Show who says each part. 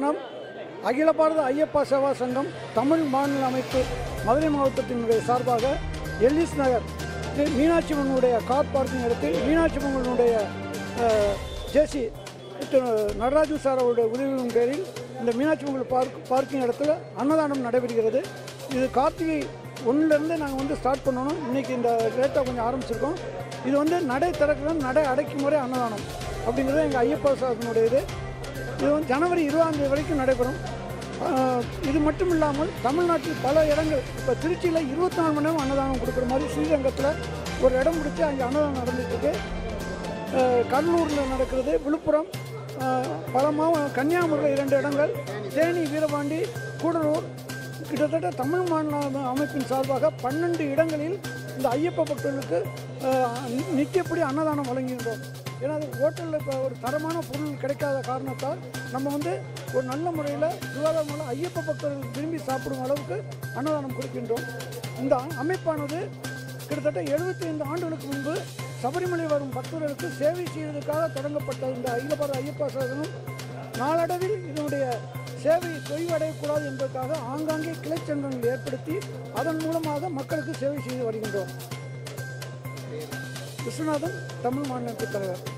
Speaker 1: காரணம் அகில பாரத ஐயப்பா சேவா சங்கம் தமிழ் மாநில அமைப்பு மதுரை மாவட்டத்தினுடைய சார்பாக எல்லிஸ் நகர் மீ- மீனாட்சி அம்மனுடைய கார் பார்க்கிங் இடத்தில் மீனாட்சி அம்மனுடைய ஜேசி நடராஜன் சார் அவருடைய உதவியின் பேரில் இந்த மீனாட்சி அம்மன் பார்க் பார்க்கிங் இடத்துல அன்னதானம் நடைபெறுகிறது இது கார்த்திகை ஒன்றுலேருந்து நாங்கள் வந்து ஸ்டார்ட் பண்ணணும் இன்றைக்கி இந்த ரேட்டை கொஞ்சம் ஆரம்பிச்சிருக்கோம் இது வந்து நடை திறக்கிறது நடை அடைக்கும் முறை அன்னதானம் அப்படிங்கிறது எங்கள் ஐயப்பா சாதனுடைய இது இது வந்து ஜனவரி இருபதாம் தேதி வரைக்கும் நடைபெறும் ஆஹ் இது மட்டும் இல்லாமல் தமிழ்நாட்டில் பல இடங்கள் இப்போ திருச்சியில் இருபத்தி நாலு மணி நேரம் அன்னதானம் கொடுக்குற மாதிரி ஸ்ரீரங்கத்தில் ஒரு இடம் பிடிச்சி அங்கே அன்னதானம் நடந்துட்டு இருக்கு ஆஹ் கடலூரில் நடக்கிறது விழுப்புரம் ஆஹ் பல மாவ கன்னியாகுமரியில் இரண்டு இடங்கள் தேனி வீரபாண்டி கூடலூர் கிட்டத்தட்ட தமிழ் மாநில அமை- அமைப்பின் சார்பாக பன்னெண்டு இடங்களில் இந்த ஐயப்ப பக்தர்களுக்கு ஆஹ், நி- நித்தியப்படி அன்னதானம் வழங்குகின்றோம் ஏன்னா அது ஹோட்டலில் இப்போ ஒரு தரமான பொருள் கிடைக்காத காரணத்தால் நம்ம வந்து ஒரு நல்ல முறையில் சுகாதாரமான ஐயப்ப பக்தர்கள் விரும்பி சாப்பிடும் அளவுக்கு அன்னதானம் கொடுக்கின்றோம் இந்த அ- அமைப்பானது கிட்டத்தட்ட 75 ஆண்டுகளுக்கு முன்பு சபரிமலை வரும் பக்தர்களுக்கு சேவை செய்வதற்காக தொடங்கப்பட்ட இந்த அகில பாரத ஐயப்பா சாதனம் நாளடைவில் இதனுடைய சேவை தொய்வடையக்கூடாது என்பதற்காக ஆங்காங்கே கிளைச்சங்கங்கள் ஏற்படுத்தி அதன் மூலமாக மக்களுக்கு சேவை செய்து வருகின்றோம் விஸ்வநாதன் தமிழ் மாநிலத்தின் தலைவர்